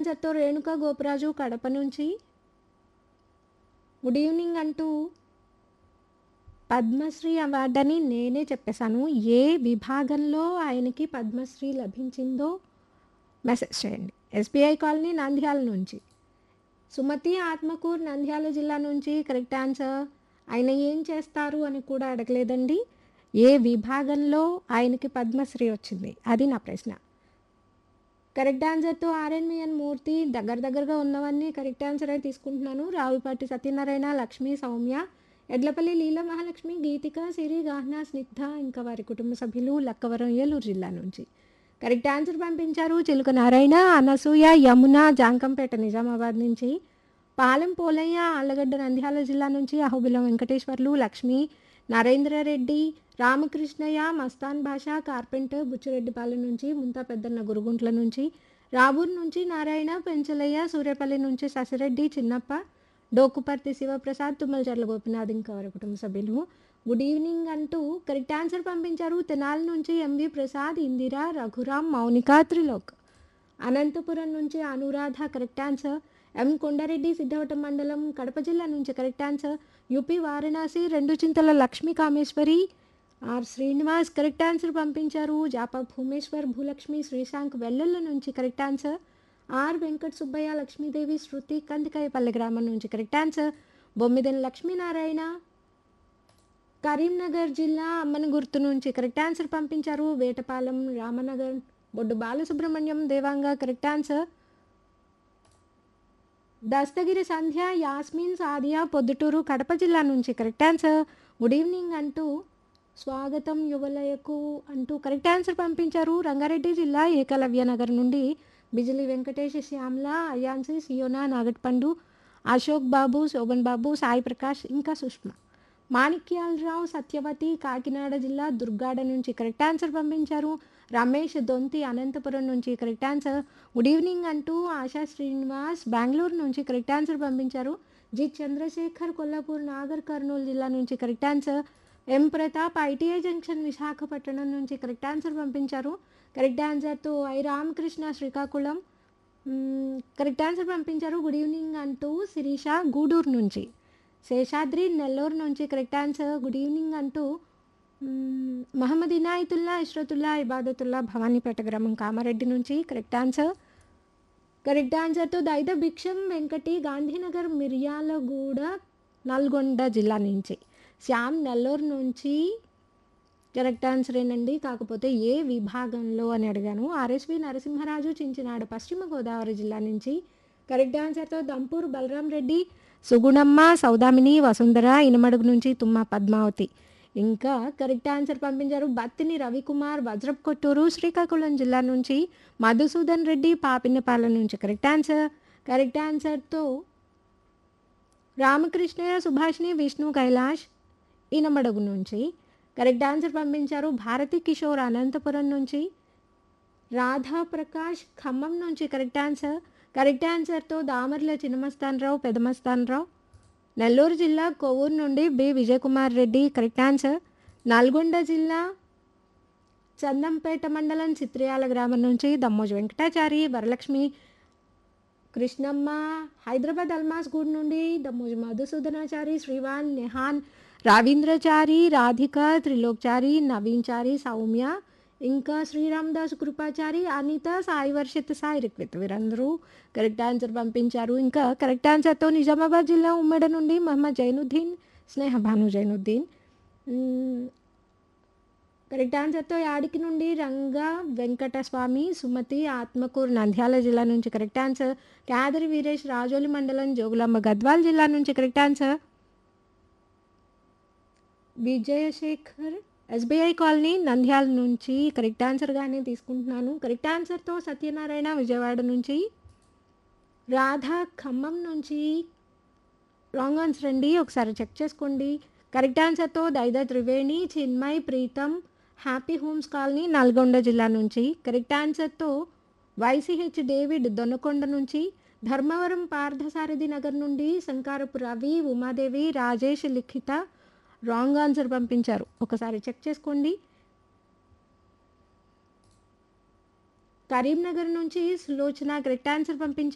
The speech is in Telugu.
ఆన్సర్తో రేణుక గోపరాజు కడప నుంచి గుడ్ ఈవినింగ్ అంటూ పద్మశ్రీ అవార్డు అని నేనే చెప్పేశాను ఏ విభాగంలో ఆయనకి పద్మశ్రీ లభించిందో మెసేజ్ చేయండి ఎస్బీఐ కాలనీ నంద్యాల నుంచి సుమతి ఆత్మకూర్ నంద్యాల జిల్లా నుంచి కరెక్ట్ ఆన్సర్ ఆయన ఏం చేస్తారు అని కూడా అడగలేదండి ఏ విభాగంలో ఆయనకి పద్మశ్రీ వచ్చింది అది నా ప్రశ్న కరెక్ట్ ఆన్సర్తో ఆర్ఎన్విఎన్ మూర్తి దగ్గర దగ్గరగా ఉన్నవన్నీ కరెక్ట్ ఆన్సర్ అని తీసుకుంటున్నాను రావులపాటి సత్యనారాయణ లక్ష్మి సౌమ్య ఎడ్లపల్లి లీల మహాలక్ష్మి గీతిక సిరి గాహ్నా స్నిగ్ధ ఇంకా వారి కుటుంబ సభ్యులు లక్కవరం ఏలూరు జిల్లా నుంచి కరెక్ట్ ఆన్సర్ పంపించారు చిలుక నారాయణ అనసూయ యమున జాంకంపేట నిజామాబాద్ నుంచి పాలెం పోలయ్య ఆళ్ళగడ్డ నంద్యాల జిల్లా నుంచి అహోబిలం వెంకటేశ్వర్లు లక్ష్మి నరేంద్రరెడ్డి రామకృష్ణయ్య మస్తాన్ భాష కార్పెంటర్ బుచ్చిరెడ్డిపాలెం నుంచి ముంతా పెద్దన్న గురుగుంట్ల నుంచి రాబూర్ నుంచి నారాయణ పెంచలయ్య సూర్యపల్లి నుంచి శశిరెడ్డి చిన్నప్ప డోకుపర్తి శివప్రసాద్ తుమ్మలచర్ల గోపినాథ్ ఇంకా వారి కుటుంబ సభ్యులు గుడ్ ఈవినింగ్ అంటూ కరెక్ట్ ఆన్సర్ పంపించారు తెనాలి నుంచి ఎంవి ప్రసాద్ ఇందిరా రఘురామ్ మౌనిక త్రిలోక్ అనంతపురం నుంచి Anuradha correct answer M Kondareddy Siddhavatam మండలం కడప జిల్లా నుంచి కరెక్ట్ ఆన్సర్ యూపీ వారణాసి రెండు Chintala Lakshmi Kameswari R Srinivas correct answer పంపించారు జాప భూమేశ్వర్ భూలక్ష్మి శ్రీశాంక్ వెల్లుల్ల నుంచి correct answer R Venkata Subbaiah Lakshmidevi Shruti Kandikayapalli గ్రామం నుంచి కరెక్ట్ ఆన్సర్ బొమ్మిదెన్ లక్ష్మీనారాయణ కరీంనగర్ జిల్లా అమ్మన గుర్తు నుంచి కరెక్ట్ ఆన్సర్ పంపించారు వేటపాలెం రామనగర్ బొడ్డు బాలసుబ్రహ్మణ్యం దేవాంగ కరెక్ట్ ఆన్సర్ దస్తగిరి సంధ్య యాస్మిన్ సాదియా పొద్దుటూరు కడప జిల్లా నుంచి కరెక్ట్ ఆన్సర్ గుడ్ ఈవినింగ్ అంటూ స్వాగతం యువలయకు అంటూ కరెక్ట్ ఆన్సర్ పంపించారు రంగారెడ్డి జిల్లా ఏకలవ్య నగర్ నుండి బిజిలి వెంకటేష్ శ్యామ్ల అయాన్సి సియోనా నాగట్పండు అశోక్ బాబు శోభన్ బాబు సాయి ప్రకాష్ ఇంకా సుష్మా మాణిక్యాలరావు సత్యవతి కాకినాడ జిల్లా దుర్గాడ నుంచి కరెక్ట్ ఆన్సర్ పంపించారు రమేష్ దొంతి అనంతపురం నుంచి కరెక్ట్ ఆన్సర్ గుడ్ ఈవినింగ్ అంటూ ఆశా శ్రీనివాస్ బెంగళూరు నుంచి కరెక్ట్ ఆన్సర్ పంపించారు జి చంద్రశేఖర్ కొల్లాపూర్ నాగర్ కర్నూలు జిల్లా నుంచి correct answer M Pratap ITI junction Visakhapatnam నుంచి కరెక్ట్ ఆన్సర్ పంపించారు కరెక్ట్ ఆన్సర్తో ఐ రామకృష్ణ శ్రీకాకుళం మ్మ్, కరెక్ట్ ఆన్సర్ పంపించారు గుడ్ ఈవినింగ్ అంటూ శిరీష గూడూరు నుంచి శేషాద్రి నెల్లూరు నుంచి కరెక్ట్ ఆన్సర్ గుడ్ ఈవినింగ్ అంటూ మ్మ్, మహమ్మద్ ఇనాయతుల్లా ఇష్రతుల్లా ఇబాదతుల్లా భవానీపేట గ్రామం కామారెడ్డి నుంచి కరెక్ట్ ఆన్సర్ కరెక్ట్ ఆన్సర్తో దైద భిక్షం వెంకటి గాంధీనగర్ మిర్యాలగూడ నల్గొండ జిల్లా నుంచి శ్యామ్ నెల్లూరు నుంచి కరెక్ట్ ఆన్సర్ ఏనండి కాకపోతే ఏ విభాగంలో అని అడిగాను ఆర్ఎస్వి నరసింహరాజు చించినాడ పశ్చిమ గోదావరి జిల్లా నుంచి కరెక్ట్ ఆన్సర్తో దంపూర్ బలరాం రెడ్డి సుగుణమ్మ సౌదామిని వసుంధర ఇనమడుగు నుంచి తుమ్మ పద్మావతి ఇంకా కరెక్ట్ ఆన్సర్ పంపించారు బత్తిని రవికుమార్ వజ్రప్ కొట్టూరు శ్రీకాకుళం జిల్లా నుంచి మధుసూదన్ రెడ్డి పాపిన్నపాలెం నుంచి కరెక్ట్ ఆన్సర్ కరెక్ట్ ఆన్సర్తో రామకృష్ణయ్య సుభాష్ని విష్ణు కైలాష్ ఇనమడుగు నుంచి కరెక్ట్ ఆన్సర్ పంపించారు భారతి కిషోర్ అనంతపురం నుంచి రాధా ప్రకాష్ ఖమ్మం నుంచి కరెక్ట్ ఆన్సర్ కరెక్ట్ ఆన్సర్తో దామర్ల చిన్నమస్తానరావు పెదమస్తానరావు నెల్లూరు జిల్లా కొవ్వూరు నుండి B Vijayakumar Reddy correct answer Nalgonda జిల్లా చందంపేట మండలం చిత్రియాల గ్రామం నుంచి దమ్మోజు వెంకటాచారి వరలక్ష్మి కృష్ణమ్మ హైదరాబాద్ అల్మాస్ గూడ్ నుండి దమ్మోజు మధుసూదనాచారి శ్రీవాన్ నెహాన్ రవీంద్రచారి రాధిక త్రిలోక్చారి నవీన్చారి సౌమ్య ఇంకా శ్రీరామదాస్ కృపాచారి అనిత సాయి వర్షిత్ సాయి రిక్విత్ వీరందరూ కరెక్ట్ ఆన్సర్ పంపించారు ఇంకా కరెక్ట్ ఆన్సర్తో నిజామాబాద్ జిల్లా ఉమ్మడ నుండి మహమ్మద్ జైనుద్దీన్ స్నేహ భాను జైనుద్దీన్ మ్మ్, కరెక్ట్ ఆన్సర్తో యాడికి నుండి రంగా వెంకటస్వామి సుమతి ఆత్మకూరు నంద్యాల జిల్లా నుంచి కరెక్ట్ ఆన్సర్ క్యాదరి వీరేష్ రాజోలి మండలం జోగులాంబ గద్వాల్ జిల్లా నుంచి correct answer Vijayasekhar SBI colony Nandyal నుంచి కరెక్ట్ ఆన్సర్గానే తీసుకుంటున్నాను కరెక్ట్ ఆన్సర్తో సత్యనారాయణ విజయవాడ నుంచి రాధా ఖమ్మం నుంచి రాంగ్ ఆన్సర్ అండి ఒకసారి చెక్ చేసుకోండి కరెక్ట్ ఆన్సర్తో Daida Triveni Chinmay Pritam happy homes colony Nalgonda జిల్లా నుంచి కరెక్ట్ ఆన్సర్తో వైసీహెచ్ డేవిడ్ దొనకొండ నుంచి ధర్మవరం పార్థసారథి నగర్ నుండి శంకారపు రవి ఉమాదేవి రాజేష్ లిఖిత రాంగ్ ఆన్సర్ పంపించారు ఒకసారి చెక్ చేసుకోండి కరీంనగర్ నుంచి సులోచన కరెక్ట్ ఆన్సర్ పంపించారు